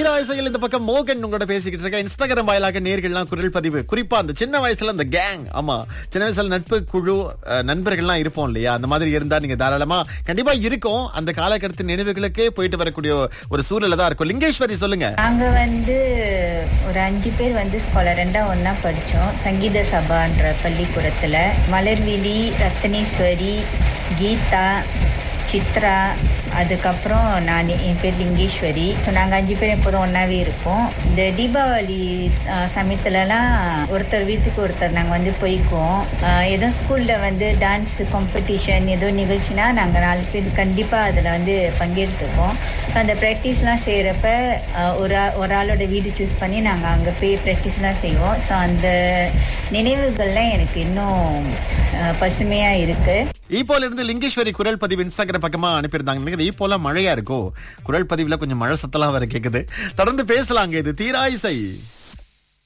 தீராயசையில் இந்த பக்கம் மோகன் உங்களோட பேசிக்கிட்டு இருக்க இன்ஸ்டாகிராம் வாயிலாக நேர்கள்லாம் குரல் பதிவு குறிப்பா அந்த சின்ன வயசுல அந்த கேங் ஆமா சின்ன வயசுல நட்பு குழு அஹ், நண்பர்கள்லாம் இருப்போம் இல்லையா அந்த மாதிரி இருந்தா நீங்க தாராளமா கண்டிப்பா இருக்கும் அந்த காலகட்டத்தின் நினைவுகளுக்கே போயிட்டு வரக்கூடிய ஒரு சூழ்நிலை தான் இருக்கும் லிங்கேஸ்வரி சொல்லுங்க நாங்க வந்து ஒரு அஞ்சு பேர் வந்து ஸ்காலர் ரெண்டா ஒண்ணா படிச்சோம் சங்கீத சபான்ற பள்ளிக்கூடத்துல மலர்விழி ரத்னேஸ்வரி கீதா சித்ரா அதுக்கப்புறம் நான் என் பேர் லிங்கேஸ்வரி ஸோ நாங்கள் அஞ்சு பேர் எப்போதும் ஒன்றாவே இருப்போம் இந்த தீபாவளி ஆஹ், சமயத்துலலாம் ஒருத்தர் வீட்டுக்கு ஒருத்தர் நாங்கள் வந்து போய்க்குவோம் ஆஹ், ஏதோ ஸ்கூலில் வந்து டான்ஸ் காம்படிஷன் ஏதோ நிகழ்ச்சினா நாங்கள் நாலு பேர் கண்டிப்பாக அதில் வந்து பங்கெடுத்துப்போம் ஸோ அந்த ப்ராக்டிஸ்லாம் செய்கிறப்ப ஒரு ஆ- ஒரு ஆளோட வீடு சூஸ் பண்ணி நாங்கள் அங்கே போய் ப்ராக்டிஸ்லாம் செய்வோம் ஸோ அந்த நினைவுகள்லாம் எனக்கு இன்னும் பசுமையாக இருக்குது ஈப்போல இருந்து லிங்கேஸ்வரி குரல் பதிவு இன்ஸ்டாகிராம் பக்கமா அனுப்பியிருந்தாங்க நினைக்கிறேன் ஈப்போல மழையா இருக்கோ குரல் பதிவுல கொஞ்சம் மழை சத்தலாம் வேற கேக்குது தொடர்ந்து பேசலாங்க இது தீராயிசை